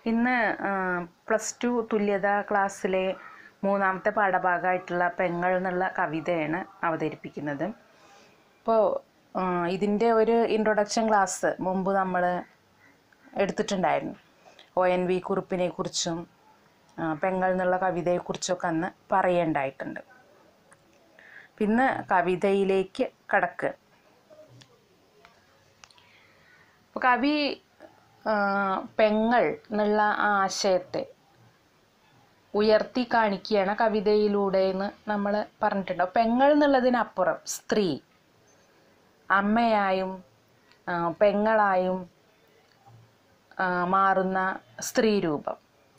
ഇന്ന് plus two തുല്യത ക്ലാസ്സിലെ മൂന്നാമത്തെ പാഠഭാഗമായിട്ടുള്ള പെങ്ങൾ എന്നുള്ള കവിതയാണ് അവതരിപ്പിക്കുന്നത് ഇപ്പോൾ ഇതിൻ്റെ ഒരു ഇൻട്രൊഡക്ഷൻ ക്ലാസ് മുമ്പ് നമ്മൾ എടുത്തിട്ടുണ്ടായിരുന്നു ഒ എൻ വി കുറിപ്പിനെ കുറിച്ചും ആ, പെങ്ങൾ എന്നുള്ള കവിതയെക്കുറിച്ചൊക്കെ അന്ന് പറയേണ്ടായിട്ടുണ്ട് പിന്നെ കവിതയിലേക്ക് കടക്കുക അപ്പോൾ കവി ആ, പെങ്ങൾ എന്നുള്ള ആ ആശയത്തെ ഉയർത്തി കാണിക്കുകയാണ് കവിതയിലൂടെ എന്ന് നമ്മൾ പറഞ്ഞിട്ടുണ്ട് അപ്പോൾ പെങ്ങൾ എന്നുള്ളതിനപ്പുറം സ്ത്രീ അമ്മയായും ആ, പെങ്ങളായും ആ, മാറുന്ന സ്ത്രീ രൂപം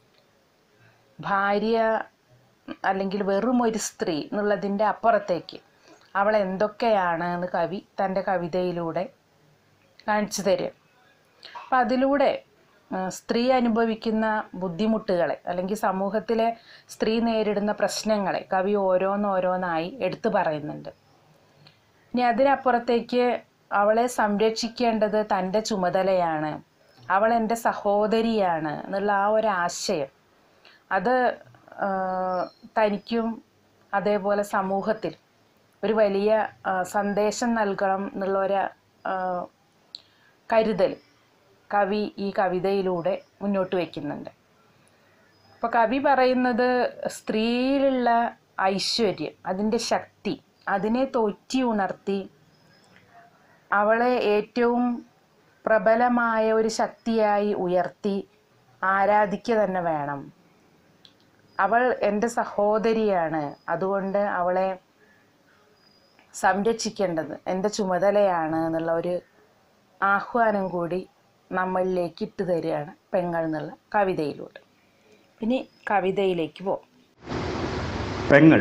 ഭാര്യ അല്ലെങ്കിൽ വെറും ഒരു സ്ത്രീ എന്നുള്ളതിൻ്റെ അപ്പുറത്തേക്ക് അവൾ എന്തൊക്കെയാണ് എന്ന് കവി തൻ്റെ കവിതയിലൂടെ കാണിച്ചു തരും അപ്പം അതിലൂടെ ആ, സ്ത്രീ അനുഭവിക്കുന്ന ബുദ്ധിമുട്ടുകളെ അല്ലെങ്കിൽ സമൂഹത്തിലെ സ്ത്രീ നേരിടുന്ന പ്രശ്നങ്ങളെ കവി ഓരോന്നോരോന്നായി എടുത്തു പറയുന്നുണ്ട് ഇനി അതിനപ്പുറത്തേക്ക് അവളെ സംരക്ഷിക്കേണ്ടത് തൻ്റെ ചുമതലയാണ് അവൾ എൻ്റെ സഹോദരിയാണ് എന്നുള്ള ആ ഒരു ആശയം അത് ആ, തനിക്കും അതേപോലെ സമൂഹത്തിൽ ഒരു വലിയ ആ, സന്ദേശം നൽകണം എന്നുള്ള ഒരു ആ, കരുതൽ കവി ഈ കവിതയിലൂടെ മുന്നോട്ട് വയ്ക്കുന്നുണ്ട് അപ്പോൾ കവി പറയുന്നത് സ്ത്രീയിലുള്ള ഐശ്വര്യം അതിൻ്റെ ശക്തി അതിനെ തോറ്റി ഉണർത്തി അവളെ ഏറ്റവും പ്രബലമായ ഒരു ശക്തിയായി ഉയർത്തി ആരാധിക്കുക തന്നെ വേണം അവൾ എൻ്റെ സഹോദരിയാണ് അതുകൊണ്ട് അവളെ സംരക്ഷിക്കേണ്ടത് എൻ്റെ ചുമതലയാണ് എന്നുള്ള ഒരു ആഹ്വാനം കൂടി നമ്മളിലേക്ക് ഇട്ട് തരികയാണ് പെങ്ങൾ എന്നുള്ള കവിതയിലൂടെ ഇനി കവിതയിലേക്ക് പോകും പെങ്ങൾ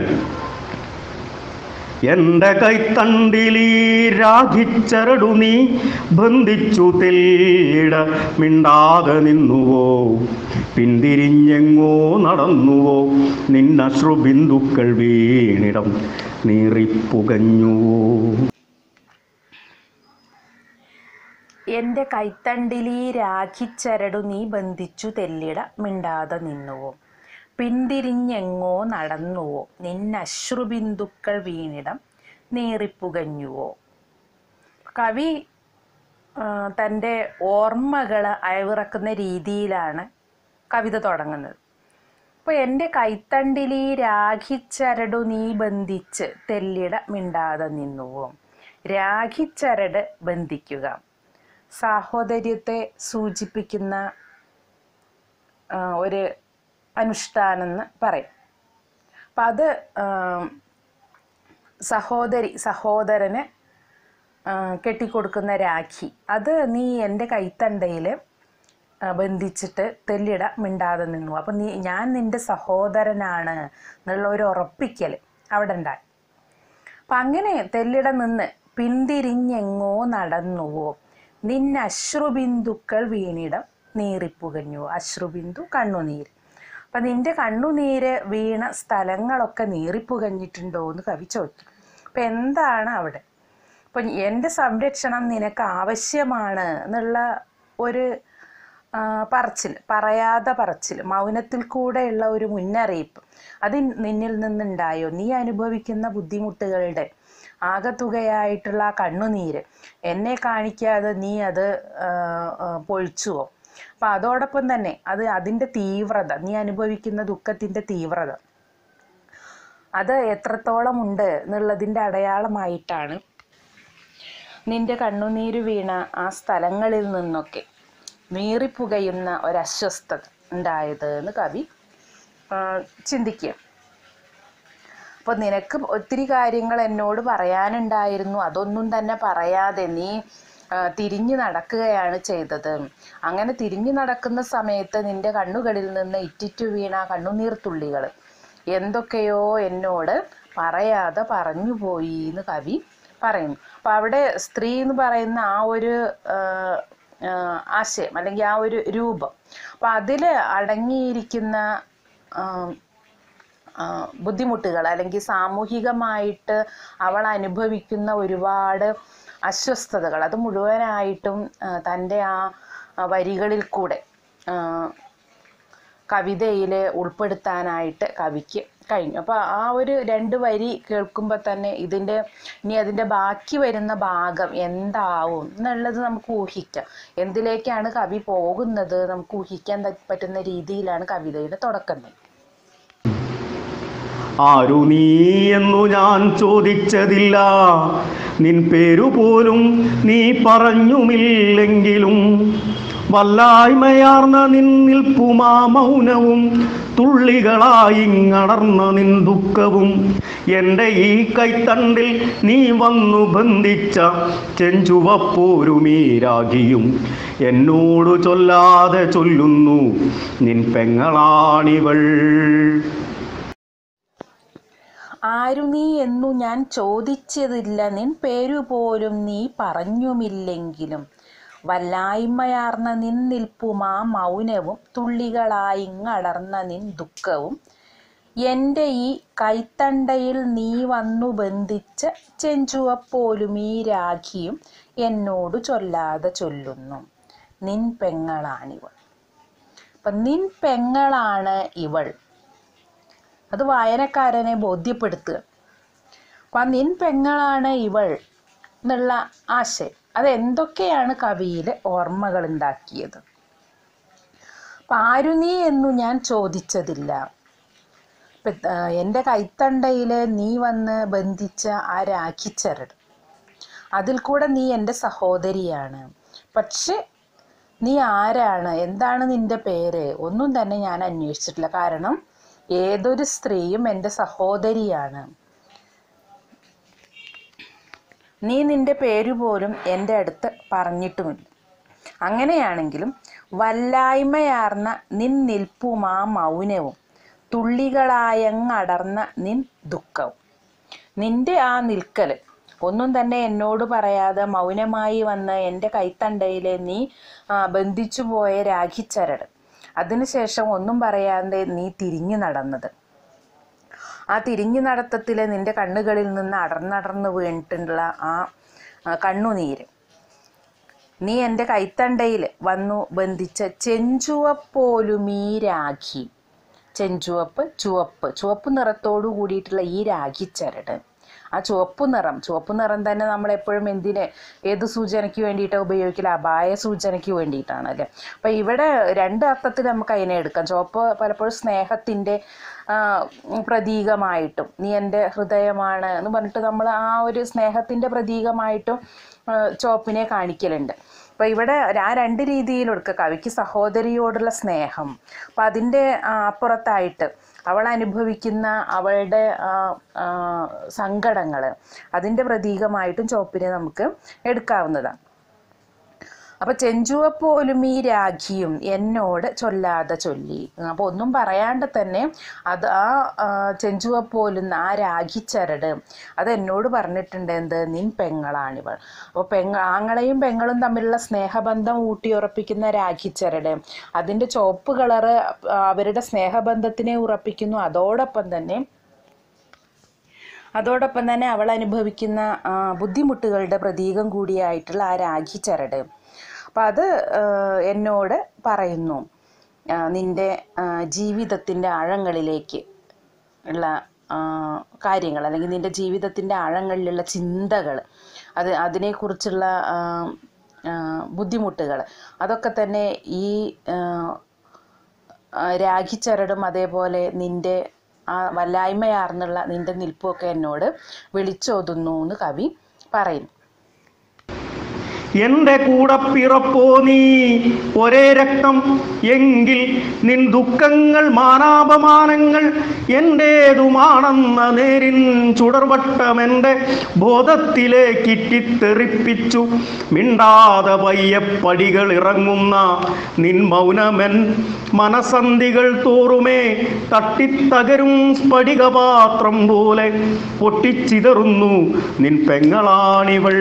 എന്റെ കൈത്തണ്ടിലീ രാഗിച്ചരടു നീ ബന്ധിച്ചു തെല്ലിട മിണ്ടാതെ നിന്നുവോ പിന്തിരിഞ്ഞെങ്ങോ നടന്നുവോ നിന്നശ്രുബിന്ദുക്കൾ വീണിടം നീറിപ്പുകഞ്ഞുവോ എൻ്റെ കൈത്തണ്ടിലീ രാഖിച്ചരടു നീ ബന്ധിച്ചു തെല്ലിട മിണ്ടാതെ നിന്നുവോ പിന്തിരിഞ്ഞെങ്ങോ നടന്നുവോ നിന്നശ്രുബിന്ദുക്കൾ വീണിടം നീറിപ്പുകഞ്ഞുവോ കവി ആ, തൻ്റെ ഓർമ്മകൾ അയവിറക്കുന്ന രീതിയിലാണ് കവിത തുടങ്ങുന്നത് അപ്പോൾ എൻ്റെ കൈത്തണ്ടിലീ രാഖിച്ചരടു നീ ബന്ധിച്ച് തെല്ലിട മിണ്ടാതെ നിന്നുവോ രാഖിച്ചരട് ബന്ധിക്കുക സാഹോദര്യത്തെ സൂചിപ്പിക്കുന്ന ആ, ഒരു അനുഷ്ഠാനം എന്ന് പറയും അപ്പം അത് ആ, സഹോദരി സഹോദരന് ആ, കെട്ടിക്കൊടുക്കുന്ന രാഖി അത് നീ എൻ്റെ കൈത്തണ്ടയിൽ ബന്ധിച്ചിട്ട് തെല്ലിട മിണ്ടാതെ നിന്നു അപ്പം നീ ഞാൻ നിൻ്റെ സഹോദരനാണ് എന്നുള്ള ഒരു ഉറപ്പിക്കൽ അവിടെ ഉണ്ടായി അപ്പം അങ്ങനെ തെല്ലിട നിന്ന് പിന്തിരിഞ്ഞെങ്ങോ നടന്നുവോ നിന്നെ അശ്രുബിന്ദുക്കൾ വീണിടം നീറിപ്പുകഞ്ഞു അശ്രുബിന്ദു കണ്ണുനീര് അപ്പം നിന്റെ കണ്ണുനീര് വീണ സ്ഥലങ്ങളൊക്കെ നീറിപ്പുകഞ്ഞിട്ടുണ്ടോ എന്ന് കവി ചോദിക്കും അപ്പം എന്താണ് അവിടെ അപ്പം എൻ്റെ സംരക്ഷണം നിനക്ക് ആവശ്യമാണ് എന്നുള്ള ഒരു ആ, പറച്ചിൽ പറയാതെ പറച്ചിൽ മൗനത്തിൽ കൂടെയുള്ള ഒരു മുന്നറിയിപ്പ് അത് നിന്നിൽ നിന്നുണ്ടായോ നീ അനുഭവിക്കുന്ന ബുദ്ധിമുട്ടുകളുടെ ആകത്തുകയായിട്ടുള്ള ആ കണ്ണുനീര് എന്നെ കാണിക്കാതെ നീ അത് ആ, ആ, പൊഴിച്ചുവോ അപ്പം അതോടൊപ്പം തന്നെ അത് അതിൻ്റെ തീവ്രത നീ അനുഭവിക്കുന്ന ദുഃഖത്തിൻ്റെ തീവ്രത അത് എത്രത്തോളം ഉണ്ട് എന്നുള്ളതിൻ്റെ അടയാളമായിട്ടാണ് നിന്റെ കണ്ണുനീര് വീണ ആ സ്ഥലങ്ങളിൽ നിന്നൊക്കെ നീറിപ്പുകയുന്ന ഒരസ്വസ്ഥത ഉണ്ടായത് എന്ന് കവി ആ, ചിന്തിക്കുക അപ്പോൾ നിനക്ക് ഒത്തിരി കാര്യങ്ങൾ എന്നോട് പറയാനുണ്ടായിരുന്നു അതൊന്നും തന്നെ പറയാതെ നീ ആ, തിരിഞ്ഞു നടക്കുകയാണ് ചെയ്തത് അങ്ങനെ തിരിഞ്ഞു നടക്കുന്ന സമയത്ത് നിന്റെ കണ്ണുകളിൽ നിന്ന് ഇറ്റിറ്റു വീണ കണ്ണുനീർ തുള്ളികൾ എന്തൊക്കെയോ എന്നോട് പറയാതെ പറഞ്ഞു പോയി എന്ന് കവി പറയുന്നു അപ്പം അവിടെ സ്ത്രീ എന്ന് പറയുന്ന ആ ഒരു ആ, ആ, ആശയം അല്ലെങ്കിൽ ആ ഒരു രൂപം അപ്പം അതിൽ അടങ്ങിയിരിക്കുന്ന ആ, ആ, ബുദ്ധിമുട്ടുകൾ അല്ലെങ്കിൽ സാമൂഹികമായിട്ട് അവൾ അനുഭവിക്കുന്ന ഒരുപാട് അസ്വസ്ഥതകൾ അത് മുഴുവനായിട്ടും ആ, തൻ്റെ ആ ആ വരികളിൽ കൂടെ ആ, കവിതയിൽ ഉൾപ്പെടുത്താനായിട്ട് കവിക്ക് കഴിഞ്ഞു അപ്പോൾ ആ ഒരു രണ്ട് വരി കേൾക്കുമ്പോൾ തന്നെ ഇതിൻ്റെ ഇനി അതിൻ്റെ ബാക്കി വരുന്ന ഭാഗം എന്താവും എന്നുള്ളത് നമുക്ക് ഊഹിക്കാം എന്തിലേക്കാണ് കവി പോകുന്നത് നമുക്ക് ഊഹിക്കാൻ ത- പറ്റുന്ന രീതിയിലാണ് കവിതയുടെ തുടക്കം തന്നെ ആരു നീ എന്നു ഞാൻ ചോദിച്ചതില്ല നിൻ പേരു പോലും നീ പറഞ്ഞുമില്ലെങ്കിലും വല്ലായ്മയാർന്ന നിൻ നിൽപ്പുമാ മൗനവും തുള്ളികളായി അടർന്ന നിൻ ദുഃഖവും എൻ്റെ ഈ കൈത്തണ്ടിൽ നീ വന്നു ബന്ധിച്ച ചെഞ്ചുവപ്പോരുമീ രാഗിയും എന്നോട് ചൊല്ലാതെ ചൊല്ലുന്നു നിൻ പെങ്ങളാണിവൾ ആരു നീ എന്നു ഞാൻ ചോദിച്ചതില്ല നിൻ പേരു പോലും നീ പറഞ്ഞുമില്ലെങ്കിലും വല്ലായ്മയാർന്ന നിൻ നിൽപ്പുമാ മൗനവും തുള്ളികളായിങ്ങടർന്ന നിൻ ദുഃഖവും എൻ്റെ ഈ കൈത്തണ്ടയിൽ നീ വന്നു ബന്ധിച്ച ചെഞ്ചുവപ്പോലും ഈ രാഖിയും എന്നോട് ചൊല്ലാതെ ചൊല്ലുന്നു നിൻ പെങ്ങളാണിവൾ അപ്പം നിൻ പെങ്ങളാണ് ഇവൾ അത് വായനക്കാരനെ ബോധ്യപ്പെടുത്തുക അപ്പം ആ നിൻ പെങ്ങളാണ് ഇവൾ എന്നുള്ള ആശയം അത് എന്തൊക്കെയാണ് കവിയിൽ ഓർമ്മകൾ ഉണ്ടാക്കിയത് അപ്പം ആരു നീ എന്നു ഞാൻ ചോദിച്ചതില്ല ഇപ്പം എൻ്റെ കൈത്തണ്ടയിൽ നീ വന്ന് ബന്ധിച്ച ആ രാഖിച്ചരട് അതിൽ കൂടെ നീ എൻ്റെ സഹോദരിയാണ് പക്ഷെ നീ ആരാണ് എന്താണ് നിന്റെ പേര് ഒന്നും തന്നെ ഞാൻ അന്വേഷിച്ചിട്ടില്ല കാരണം ഏതൊരു സ്ത്രീയും എൻ്റെ സഹോദരിയാണ് നീ നിന്റെ പേര് പോലും എൻ്റെ അടുത്ത് പറഞ്ഞിട്ടുമില്ല അങ്ങനെയാണെങ്കിലും വല്ലായ്മയാർന്ന നിൻ നിൽപ്പും ആ മൗനവും തുള്ളികളായങ്ങടർന്ന നിൻ ദുഃഖവും നിന്റെ ആ നിൽക്കൽ ഒന്നും തന്നെ എന്നോട് പറയാതെ മൗനമായി വന്ന് എൻ്റെ കൈത്തണ്ടയിൽ നീ ആ, ബന്ധിച്ചു പോയ രാഖിച്ചരട് അതിനുശേഷം ഒന്നും പറയാതെ നീ തിരിഞ്ഞു നടന്നത് ആ തിരിഞ്ഞു നടത്തത്തിൽ നിന്റെ കണ്ണുകളിൽ നിന്ന് അടർന്നടർന്ന് വീണിട്ടുള്ള ആ ആ, കണ്ണുനീര് നീ എൻ്റെ കൈത്തണ്ടയിൽ വന്നു ബന്ധിച്ച ചെഞ്ചുവപ്പോലും ഈ രാഖി ചെഞ്ചുവപ്പ് ചുവപ്പ് ചുവപ്പ് നിറത്തോടു കൂടിയിട്ടുള്ള ഈ രാഖിച്ചരട് ആ ചുവപ്പ് നിറം ചുവപ്പ് നിറം തന്നെ നമ്മൾ എപ്പോഴും എന്തിന് ഏത് സൂചനയ്ക്ക് വേണ്ടിയിട്ടാണ് ഉപയോഗിക്കില്ല അപായ സൂചനയ്ക്ക് വേണ്ടിയിട്ടാണ് അല്ലേ അപ്പം ഇവിടെ രണ്ട് അർത്ഥത്തിൽ നമുക്ക് അതിനെ എടുക്കാം ചുവപ്പ് പലപ്പോഴും സ്നേഹത്തിൻ്റെ ആ, പ്രതീകമായിട്ടും നീ എൻ്റെ ഹൃദയമാണ് എന്ന് പറഞ്ഞിട്ട് നമ്മൾ ആ ഒരു സ്നേഹത്തിൻ്റെ പ്രതീകമായിട്ടും ആ, ചുവപ്പിനെ കാണിക്കലുണ്ട് അപ്പോൾ ഇവിടെ ആ രണ്ട് രീതിയിൽ എടുക്കുക കവിക്ക് സഹോദരിയോടുള്ള സ്നേഹം അപ്പം അതിൻ്റെ അപ്പുറത്തായിട്ട് അവൾ അനുഭവിക്കുന്ന അവളുടെ സങ്കടങ്ങൾ അതിൻ്റെ പ്രതീകമായിട്ടും ചുവപ്പിനെ നമുക്ക് എടുക്കാവുന്നതാണ് അപ്പോൾ ചെഞ്ചുവപ്പോലും ഈ രാഖിയും എന്നോട് ചൊല്ലാതെ ചൊല്ലി അപ്പോൾ ഒന്നും പറയാണ്ട് തന്നെ അത് ആ ആ, ചെഞ്ചുവപ്പോലും ആ രാഖിച്ചരട് അത് എന്നോട് പറഞ്ഞിട്ടുണ്ട് എന്ത് നിൻ പെങ്ങളാണിവൾ അപ്പോൾ പെങ്ങ ആങ്ങളെയും പെങ്ങളും തമ്മിലുള്ള സ്നേഹബന്ധം ഊട്ടിയുറപ്പിക്കുന്ന രാഖിച്ചരട് അതിൻ്റെ ചുവപ്പ് കളറ് അവരുടെ സ്നേഹബന്ധത്തിനെ ഉറപ്പിക്കുന്നു അതോടൊപ്പം തന്നെ അതോടൊപ്പം തന്നെ അവൾ അനുഭവിക്കുന്ന ആ, ബുദ്ധിമുട്ടുകളുടെ പ്രതീകം കൂടിയായിട്ടുള്ള ആ രാഖി ചരട് അപ്പം അത് ആ, എന്നോട് പറയുന്നു ആ, നിൻ്റെ ആ, ജീവിതത്തിൻ്റെ ആഴങ്ങളിലേക്ക് ഉള്ള ആ, കാര്യങ്ങൾ അല്ലെങ്കിൽ നിൻ്റെ ജീവിതത്തിൻ്റെ ആഴങ്ങളിലുള്ള ചിന്തകൾ അത് അതിനെക്കുറിച്ചുള്ള ആ, ആ, ബുദ്ധിമുട്ടുകൾ അതൊക്കെ തന്നെ ഈ ആ, ആ, രാഖിച്ചരടും അതേപോലെ നിൻ്റെ ആ വല്ലായ്മയാർന്നുള്ള നിൻ്റെ നിൽപ്പുമൊക്കെ എന്നോട് വിളിച്ചോതുന്നു എന്ന് കവി പറയുന്നു എന്റെ കൂടെ പിറപ്പോ നീ ഒരേ രക്തം എങ്കിൽ നിൻ ദുഃഖങ്ങൾ മാനാപമാനങ്ങൾ എൻ്റേതുമാണെന്ന നേരിൻ ചുടർവട്ടം എൻ്റെ ബോധത്തിലേക്കിറ്റിത്തെറിപ്പിച്ചു മിണ്ടാതെ പയ്യെ പടികൾ ഇറങ്ങുന്ന നിൻ മൗനമൻ മനസന്ധികൾ തോറുമേ തട്ടിത്തകരും സ്ഫടികപാത്രം പോലെ പൊട്ടിച്ചിതറുന്നു നിൻ പെങ്ങളാണിവൾ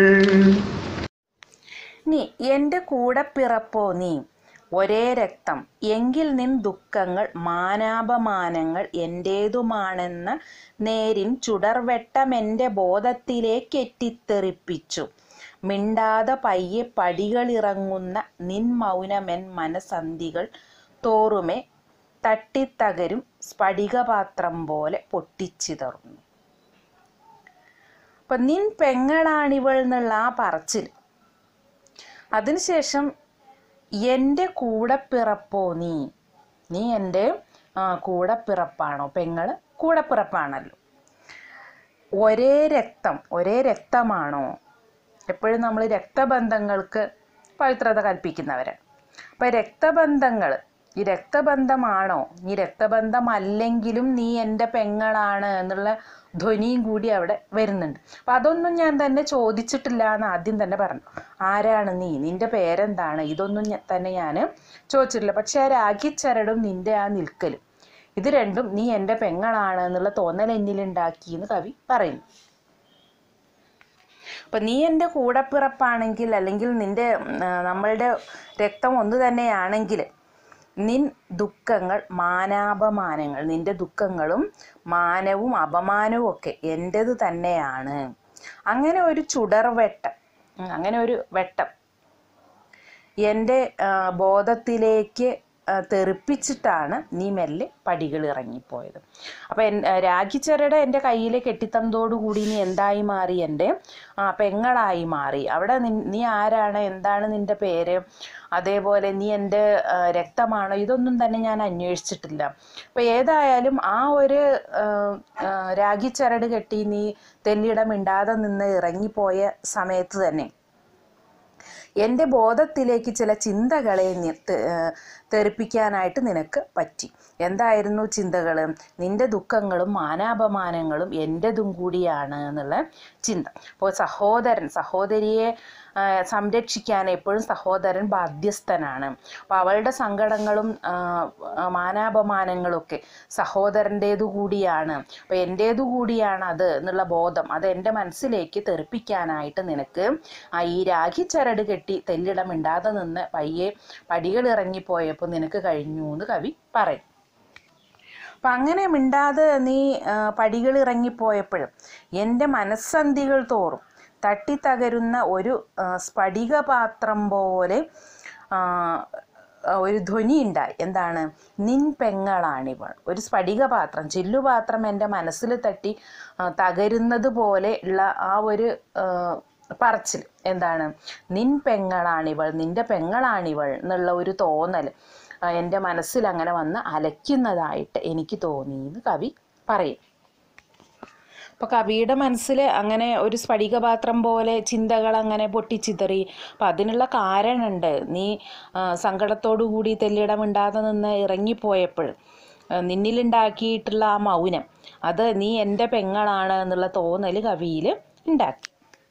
നീ എൻ്റെ കൂടെ പിറപ്പോ നീ ഒരേ രക്തം എങ്കിൽ നിൻ ദുഃഖങ്ങൾ മാനാപമാനങ്ങൾ എൻ്റേതുമാണെന്ന നേരിൻ ചുടർവെട്ടം എൻ്റെ ബോധത്തിലേക്ക് എത്തിത്തെറിപ്പിച്ചു മിണ്ടാതെ പയ്യെ പടികളിറങ്ങുന്ന നിൻ മൗനമെൻ മനസന്ധികൾ തോറുമേ തട്ടിത്തകരും സ്ഫടികപാത്രം പോലെ പൊട്ടിച്ചിതറുന്നു അപ്പം നിൻ പെങ്ങളാണിവൾ എന്നുള്ള ആ പറച്ചിൽ അതിനുശേഷം എൻ്റെ കൂടപ്പിറപ്പോ നീ നീ എൻ്റെ ആ, കൂടപ്പിറപ്പാണോ പെങ്ങൾ കൂടപ്പിറപ്പാണല്ലോ ഒരേ രക്തം ഒരേ രക്തമാണോ എപ്പോഴും നമ്മൾ രക്തബന്ധങ്ങൾക്ക് പവിത്രത കൽപ്പിക്കുന്നവരാണ് അപ്പം രക്തബന്ധങ്ങൾ ഈ രക്തബന്ധമാണോ നീ രക്തബന്ധമല്ലെങ്കിലും നീ എൻ്റെ പെങ്ങളാണ് എന്നുള്ള ധ്വനിയും കൂടി അവിടെ വരുന്നുണ്ട് അപ്പം അതൊന്നും ഞാൻ തന്നെ ചോദിച്ചിട്ടില്ല എന്ന് ആദ്യം തന്നെ പറഞ്ഞു ആരാണ് നീ നിൻ്റെ പേരെന്താണ് ഇതൊന്നും ഞ- തന്നെ ഞാൻ ചോദിച്ചിട്ടില്ല പക്ഷെ ആ രാഖിച്ചരടും നിൻ്റെ ആ നിൽക്കലും ഇത് രണ്ടും നീ എൻ്റെ പെങ്ങളാണ് എന്നുള്ള തോന്നൽ എന്നിലുണ്ടാക്കി എന്ന് കവി പറയുന്നു അപ്പം നീ എൻ്റെ കൂടപ്പിറപ്പാണെങ്കിൽ അല്ലെങ്കിൽ നിൻ്റെ ഉം, ആ, നമ്മളുടെ രക്തം ഒന്ന് തന്നെയാണെങ്കിൽ നിൻ ദുഃഖങ്ങൾ മാനാപമാനങ്ങൾ നിൻ്റെ ദുഃഖങ്ങളും മാനവും അപമാനവും ഒക്കെ എൻ്റേത് തന്നെയാണ് അങ്ങനെ ഒരു ചുടർവെട്ടം ഉം, അങ്ങനെ ഒരു വെട്ടം എൻ്റെ ആ, ബോധത്തിലേക്ക് ആ, തെറിപ്പിച്ചിട്ടാണ് നീ മെല്ലെ പടികൾ ഇറങ്ങിപ്പോയത് അപ്പം എൻ രാഖിച്ചരട് എൻ്റെ കയ്യിലെ കെട്ടിത്തന്തോടുകൂടി നീ എന്തായി മാറി എൻ്റെ ആ, പെങ്ങളായി മാറി അവിടെ നിൻ- നീ ആരാണ് എന്താണ് നിൻ്റെ പേര് അതേപോലെ നീ എൻ്റെ ആ, രക്തമാണോ ഇതൊന്നും തന്നെ ഞാൻ അന്വേഷിച്ചിട്ടില്ല അപ്പം ഏതായാലും ആ ഒരു ആ, ആ, രാഖിച്ചരട് കെട്ടി നീ തെല്ലിടമിണ്ടാതെ നിന്ന് ഇറങ്ങിപ്പോയ സമയത്ത് തന്നെ എൻ്റെ ബോധത്തിലേക്ക് ചില ചിന്തകളെ നി- തെ- ഏർ തെറിപ്പിക്കാനായിട്ട് നിനക്ക് പറ്റി എന്തായിരുന്നു ചിന്തകൾ നിൻ്റെ ദുഃഖങ്ങളും മാനാപമാനങ്ങളും എൻ്റെതും കൂടിയാണ് എന്നുള്ള ചിന്ത അപ്പോൾ സഹോദരൻ സഹോദരിയെ ആ, സംരക്ഷിക്കാൻ എപ്പോഴും സഹോദരൻ ബാധ്യസ്ഥനാണ് അപ്പോൾ അവളുടെ സങ്കടങ്ങളും ആ, ആ, മാനാപമാനങ്ങളും ഒക്കെ സഹോദരൻ്റേതു കൂടിയാണ് അപ്പോൾ എൻ്റേതു കൂടിയാണ് അത് എന്നുള്ള ബോധം അത് എൻ്റെ മനസ്സിലേക്ക് തെറിപ്പിക്കാനായിട്ട് നിനക്ക് ആ ഈ രാഖി ചരട് കെട്ടി തെല്ലിടമിണ്ടാതെ നിന്ന് പയ്യെ പടികൾ ഇറങ്ങിപ്പോയപ്പോൾ നിനക്ക് കഴിഞ്ഞു എന്ന് കവി പറയും അപ്പം അങ്ങനെ മിണ്ടാതെ നീ ആ, പടികൾ ഇറങ്ങിപ്പോയപ്പോഴും എൻ്റെ മനസ്സന്ധികൾ തോറും തട്ടിത്തകരുന്ന ഒരു ആ, സ്ഫടികപാത്രം പോലെ ആ, ആ, ഒരു ധ്വനി ഉണ്ടായി എന്താണ് നിൻ പെങ്ങളാണിവൾ ഒരു സ്ഫടികപാത്രം ചില്ലുപാത്രം എൻ്റെ മനസ്സിൽ തട്ടി ആ, തകരുന്നത് പോലെ ഉള്ള ആ ഒരു ആ, പറച്ചിൽ എന്താണ് നിൻ പെങ്ങളാണിവൾ നിൻ്റെ പെങ്ങളാണിവൾ എന്നുള്ള ഒരു തോന്നൽ ആ, എൻ്റെ മനസ്സിൽ അങ്ങനെ വന്ന് അലയ്ക്കുന്നതായിട്ട് എനിക്ക് തോന്നി എന്ന് കവി പറയും അപ്പോൾ കവിയുടെ മനസ്സിൽ അങ്ങനെ ഒരു സ്ഫടികപാത്രം പോലെ ചിന്തകൾ അങ്ങനെ പൊട്ടിച്ചിതറി അപ്പം അതിനുള്ള കാരണമുണ്ട് നീ ആ, സങ്കടത്തോടു കൂടി തെല്ലിടമിണ്ടാതെ നിന്ന് ഇറങ്ങിപ്പോയപ്പോൾ ആ, നിന്നിലുണ്ടാക്കിയിട്ടുള്ള ആ മൗനം അത് നീ എൻ്റെ പെങ്ങളാണ് എന്നുള്ള തോന്നൽ കവിയിൽ ഉണ്ടാക്കി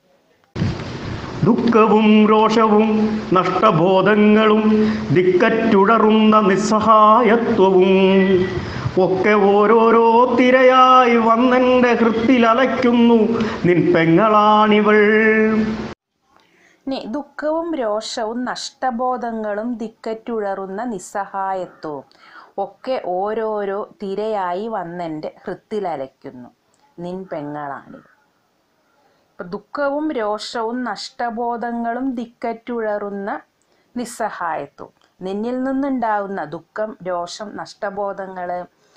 ദുഃഖവും രോഷവും നഷ്ടബോധങ്ങളും ദിക്കറ്റുടറുന്ന നിസ്സഹായത്വവും ഒക്കെ ഓരോരോ തിരയായി വന്നെൻ്റെ ഹൃത്തിലലയ്ക്കുന്നു നിൻ പെങ്ങളാണിവൾ ഇനി ദുഃഖവും രോഷവും നഷ്ടബോധങ്ങളും ദിക്കറ്റുഴറുന്ന നിസ്സഹായത്വവും ഒക്കെ ഓരോരോ തിരയായി വന്നെൻ്റെ ഹൃത്തിലലയ്ക്കുന്നു നിൻ പെങ്ങളാണിത് ഇപ്പം ദുഃഖവും രോഷവും നഷ്ടബോധങ്ങളും ദിക്കറ്റുഴറുന്ന നിസ്സഹായത്വവും നിന്നിൽ നിന്നുണ്ടാകുന്ന ദുഃഖം രോഷം നഷ്ടബോധങ്ങൾ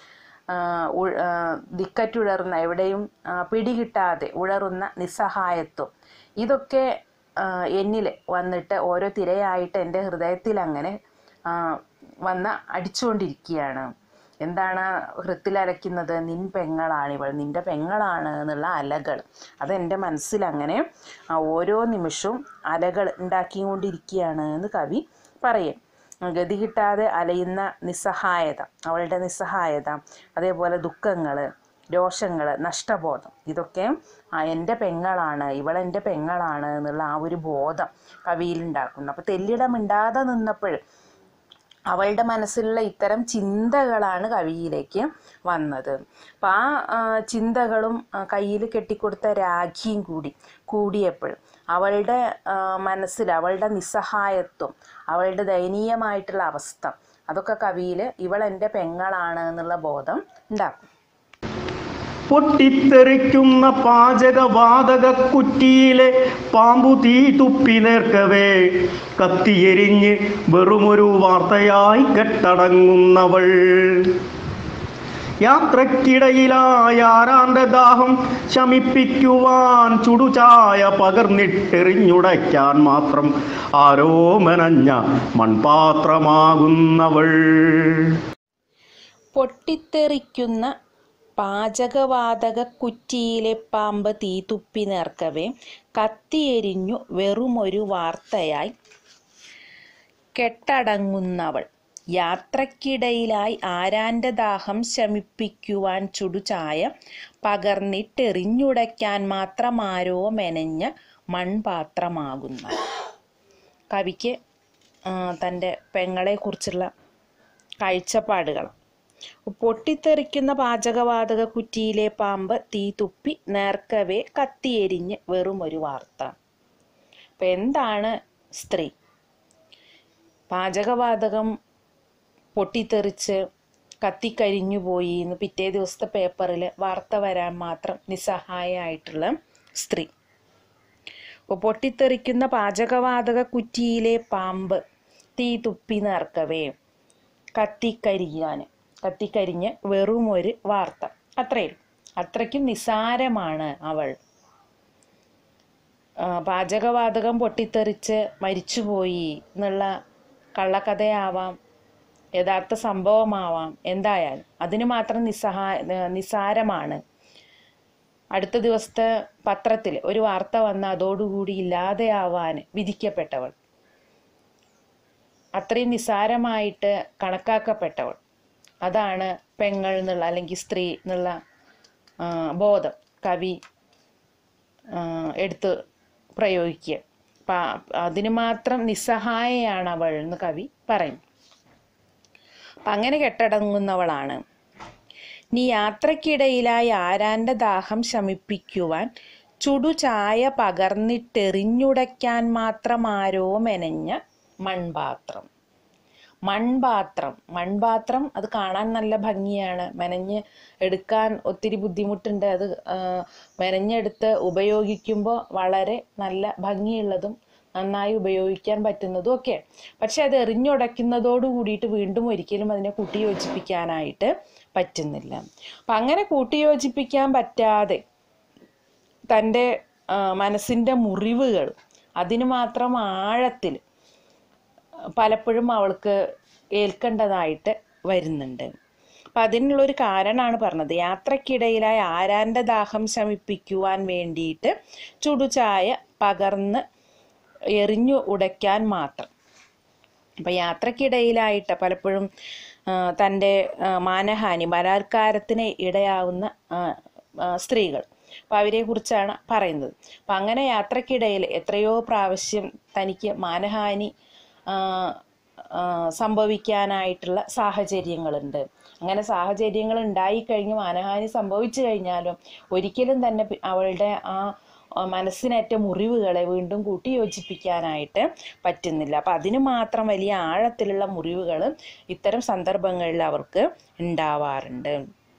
ദിക്കറ്റുഴറുന്ന എവിടെയും ആ, പിടികിട്ടാതെ ഉഴറുന്ന നിസ്സഹായത്വം ഇതൊക്കെ ആ, എന്നിൽ വന്നിട്ട് ഓരോ തിരയായിട്ട് എൻ്റെ ഹൃദയത്തിൽ അങ്ങനെ ആ, വന്ന് അടിച്ചുകൊണ്ടിരിക്കുകയാണ് എന്താണ് ഹൃത്തിൽ അലയ്ക്കുന്നത് നിൻ പെങ്ങളാണിവൾ നിൻ്റെ പെങ്ങളാണ് എന്നുള്ള അലകൾ അത് എൻ്റെ മനസ്സിൽ അങ്ങനെ ആ, ഓരോ നിമിഷവും അലകൾ ഉണ്ടാക്കിക്കൊണ്ടിരിക്കുകയാണ് എന്ന് കവി പറയും ഗതി കിട്ടാതെ അലയുന്ന നിസ്സഹായത അവളുടെ നിസ്സഹായത അതേപോലെ ദുഃഖങ്ങൾ രോഷങ്ങൾ നഷ്ടബോധം ഇതൊക്കെ ആ എൻ്റെ പെങ്ങളാണ് ഇവളെൻ്റെ പെങ്ങളാണ് എന്നുള്ള ആ ഒരു ബോധം കവിയിലുണ്ടാക്കുന്നു അപ്പോൾ തെല്ലിടമിണ്ടാതെ നിന്നപ്പോൾ അവളുടെ മനസ്സിലുള്ള ഇത്തരം ചിന്തകളാണ് കവിയിലേക്ക് വന്നത് അപ്പം ആ ആ, ചിന്തകളും കയ്യിൽ കെട്ടിക്കൊടുത്ത രാഖിയും കൂടി കൂടിയപ്പോൾ അവളുടെ ആ, മനസ്സിൽ അവളുടെ നിസ്സഹായത്വം അവളുടെ ദയനീയമായിട്ടുള്ള അവസ്ഥ അതൊക്കെ കവിയിൽ ഇവൾ എൻ്റെ പെങ്ങളാണ് എന്നുള്ള ബോധം ഉണ്ടാക്കും പൊട്ടിത്തെറിക്കുന്ന പാചകവാതക കുറ്റിയിലെ പാമ്പു തീ തുപ്പി നേർക്കവേ കത്തിയെരിഞ്ഞ് വെറുമൊരു വാർത്തയായി കെട്ടടങ്ങുന്നവൾ യാത്രക്കിടയിലായ ആരാന്റെ ദാഹം ശമിപ്പിക്കുവാൻ ചുടുചായ പകർന്നിട്ടെറിഞ്ഞുടയ്ക്കാൻ മാത്രം ആരോ മെനഞ്ഞ മൺപാത്രമാകുന്നവൾ പൊട്ടിത്തെറിക്കുന്ന പാചകവാതക കുറ്റിയിലെ പാമ്പ് തീ തുപ്പി നേർക്കവേ കത്തിയെരിഞ്ഞു വെറുമൊരു വാർത്തയായി കെട്ടടങ്ങുന്നവൾ യാത്രക്കിടയിലായി ആരാന്റെ ദാഹം ശമിപ്പിക്കുവാൻ ചുടുചായ പകർന്നിട്ടെറിഞ്ഞുടയ്ക്കാൻ മാത്രം ആരോ മെനഞ്ഞ മൺപാത്രമാകുന്ന കവിക്ക് ആ, തൻ്റെ പെങ്ങളെക്കുറിച്ചുള്ള കാഴ്ചപ്പാടുകൾ പൊട്ടിത്തെറിക്കുന്ന പാചകവാതക കുറ്റിയിലെ പാമ്പ് തീ തുപ്പി നേർക്കവേ കത്തിയെരിഞ്ഞ് വെറുമൊരു വാർത്ത അപ്പം എന്താണ് സ്ത്രീ പാചകവാതകം പൊട്ടിത്തെറിച്ച് കത്തിക്കരിഞ്ഞു പോയി എന്ന് പിറ്റേ ദിവസത്തെ പേപ്പറിൽ വാർത്ത വരാൻ മാത്രം നിസ്സഹായമായിട്ടുള്ള സ്ത്രീ അപ്പോൾ പൊട്ടിത്തെറിക്കുന്ന പാചകവാതക കുറ്റിയിലെ പാമ്പ് തീ തുപ്പി നേർക്കവേ കത്തിക്കരിയാൻ കത്തിക്കരിഞ്ഞ് വെറും ഒരു വാർത്ത അത്രയും അത്രയ്ക്കും നിസാരമാണ് അവൾ ആ, പാചകവാതകം പൊട്ടിത്തെറിച്ച് മരിച്ചുപോയി എന്നുള്ള കള്ളക്കഥയാവാം യഥാർത്ഥ സംഭവമാവാം എന്തായാലും അതിന് മാത്രം നിസ്സഹായ നിസാരമാണ് അടുത്ത ദിവസത്തെ പത്രത്തിൽ ഒരു വാർത്ത വന്ന അതോടുകൂടി ഇല്ലാതെയാവാൻ വിധിക്കപ്പെട്ടവൾ അത്രയും നിസാരമായിട്ട് കണക്കാക്കപ്പെട്ടവൾ അതാണ് പെങ്ങൾ എന്നുള്ള അല്ലെങ്കിൽ സ്ത്രീ എന്നുള്ള ആ, ബോധം കവി ആ, എടുത്ത് പ്രയോഗിക്കുക പ- അതിന് മാത്രം നിസ്സഹായയാണ് അവൾ എന്ന് കവി പറയും അപ്പം അങ്ങനെ കെട്ടടങ്ങുന്നവളാണ് നീ യാത്രക്കിടയിലായി ആരാന്റെ ദാഹം ശമിപ്പിക്കുവാൻ ചുടുചായ പകർന്നിട്ടെറിഞ്ഞുടയ്ക്കാൻ മാത്രം ആരോ മെനഞ്ഞ മൺപാത്രം മൺപാത്രം മൺപാത്രം അത് കാണാൻ നല്ല ഭംഗിയാണ് മെനഞ്ഞ് എടുക്കാൻ ഒത്തിരി ബുദ്ധിമുട്ടുണ്ട് അത് ആ, മെനഞ്ഞെടുത്ത് ഉപയോഗിക്കുമ്പോൾ വളരെ നല്ല ഭംഗിയുള്ളതും നന്നായി ഉപയോഗിക്കാൻ പറ്റുന്നതും ഒക്കെ പക്ഷെ അത് എറിഞ്ഞുടയ്ക്കുന്നതോട് കൂടിയിട്ട് വീണ്ടും ഒരിക്കലും അതിനെ കൂട്ടിയോജിപ്പിക്കാനായിട്ട് പറ്റുന്നില്ല അപ്പം അങ്ങനെ കൂട്ടിയോജിപ്പിക്കാൻ പറ്റാതെ തൻ്റെ മനസ്സിൻ്റെ മുറിവുകൾ അതിന് മാത്രം ആഴത്തിൽ പലപ്പോഴും അവൾക്ക് ഏൽക്കേണ്ടതായിട്ട് വരുന്നുണ്ട് അപ്പം അതിനുള്ളൊരു കാരണമാണ് പറഞ്ഞത് യാത്രക്കിടയിലായി ആരാന്റെ ദാഹം ശമിപ്പിക്കുവാൻ വേണ്ടിയിട്ട് ചുടുചായ പകർന്ന് എറിഞ്ഞു ഉടയ്ക്കാൻ മാത്രം അപ്പം യാത്രക്കിടയിലായിട്ട് പലപ്പോഴും ആ, തൻ്റെ ആ, മാനഹാനി ബലാത്കാരത്തിന് ഇടയാവുന്ന ആ, ആ, സ്ത്രീകൾ അപ്പം അവരെ കുറിച്ചാണ് പറയുന്നത് അപ്പം അങ്ങനെ യാത്രക്കിടയിൽ എത്രയോ പ്രാവശ്യം തനിക്ക് മാനഹാനി ആ, ആ, സംഭവിക്കാനായിട്ടുള്ള സാഹചര്യങ്ങളുണ്ട് അങ്ങനെ സാഹചര്യങ്ങൾ ഉണ്ടായിക്കഴിഞ്ഞ് മാനഹാനി സംഭവിച്ചു കഴിഞ്ഞാലും ഒരിക്കലും തന്നെ പി- അവളുടെ ആ ആ, മനസ്സിനേറ്റ മുറിവുകളെ വീണ്ടും കൂട്ടി യോജിപ്പിക്കാനായിട്ട് പറ്റുന്നില്ല അപ്പം അതിന് മാത്രം വലിയ ആഴത്തിലുള്ള മുറിവുകൾ ഇത്തരം സന്ദർഭങ്ങളിൽ അവർക്ക് ഉണ്ടാവാറുണ്ട്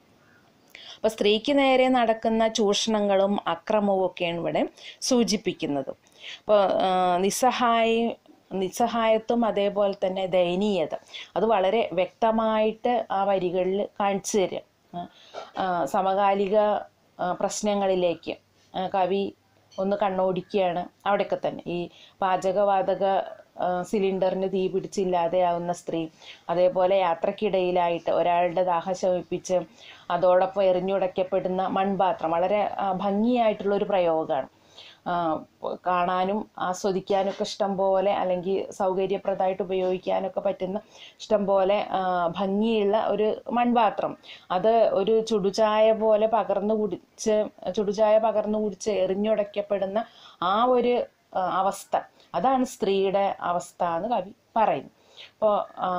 അപ്പോൾ സ്ത്രീക്ക് നേരെ നടക്കുന്ന ചൂഷണങ്ങളും അക്രമവും ഒക്കെയാണ് ഇവിടെ സൂചിപ്പിക്കുന്നത് അപ്പോൾ നിസ്സഹായ നിസ്സഹായത്വം അതേപോലെ തന്നെ ദയനീയത അത് വളരെ വ്യക്തമായിട്ട് ആ വരികളിൽ കാണിച്ചു തരും ആ, ആ, സമകാലിക ആ, പ്രശ്നങ്ങളിലേക്ക് ആ, കവി ഒന്ന് കണ്ണോടിക്കുകയാണ് അവിടെയൊക്കെ തന്നെ ഈ പാചകവാതക ആ, സിലിണ്ടറിന് തീ പിടിച്ചില്ലാതെയാവുന്ന സ്ത്രീ അതേപോലെ യാത്രക്കിടയിലായിട്ട് ഒരാളുടെ ദാഹം ശമിപ്പിച്ച് അതോടൊപ്പം എറിഞ്ഞുടയ്ക്കപ്പെടുന്ന മൺപാത്രം വളരെ ആ, ഭംഗിയായിട്ടുള്ള ഒരു പ്രയോഗമാണ് ആ, കാണാനും ആസ്വദിക്കാനും ഒക്കെ ഇഷ്ടം പോലെ അല്ലെങ്കിൽ സൗകര്യപ്രദമായിട്ട് ഉപയോഗിക്കാനൊക്കെ പറ്റുന്ന ഇഷ്ടം പോലെ ആ, ഭംഗിയുള്ള ഒരു മൺപാത്രം അത് ഒരു ചുടുചായ പോലെ പകർന്നു കുടിച്ച് ചുടുചായ പകർന്നു കുടിച്ച് എറിഞ്ഞുടയ്ക്കപ്പെടുന്ന ആ ഒരു ആ, അവസ്ഥ അതാണ് സ്ത്രീയുടെ അവസ്ഥ എന്ന് കവി പറയും അപ്പോൾ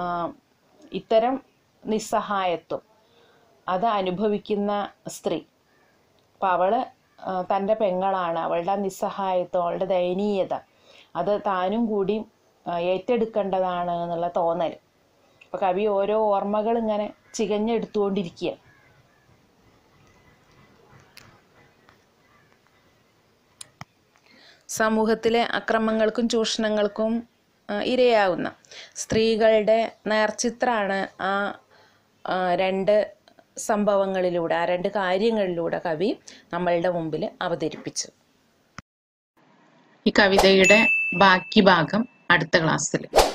ഇത്തരം നിസ്സഹായത്വം അത് അനുഭവിക്കുന്ന സ്ത്രീ അപ്പം അവള് ആ, തൻ്റെ പെങ്ങളാണ് അവളുടെ ആ നിസ്സഹായത്വം അവളുടെ ദയനീയത അത് താനും കൂടി ആ, ഏറ്റെടുക്കേണ്ടതാണ് എന്നുള്ള തോന്നൽ അപ്പോൾ കവി ഓരോ ഓർമ്മകൾ ഇങ്ങനെ ചികഞ്ഞെടുത്തുകൊണ്ടിരിക്കുക സമൂഹത്തിലെ അക്രമങ്ങൾക്കും ചൂഷണങ്ങൾക്കും ആ, ഇരയാവുന്ന സ്ത്രീകളുടെ നേർചിത്രാണ് ആ ആ, രണ്ട് സംഭവങ്ങളിലൂടെ ആ രണ്ട് കാര്യങ്ങളിലൂടെ കവി നമ്മളുടെ മുമ്പിൽ അവതരിപ്പിച്ചു ഈ കവിതയുടെ ബാക്കി ഭാഗം അടുത്ത ക്ലാസ്സിൽ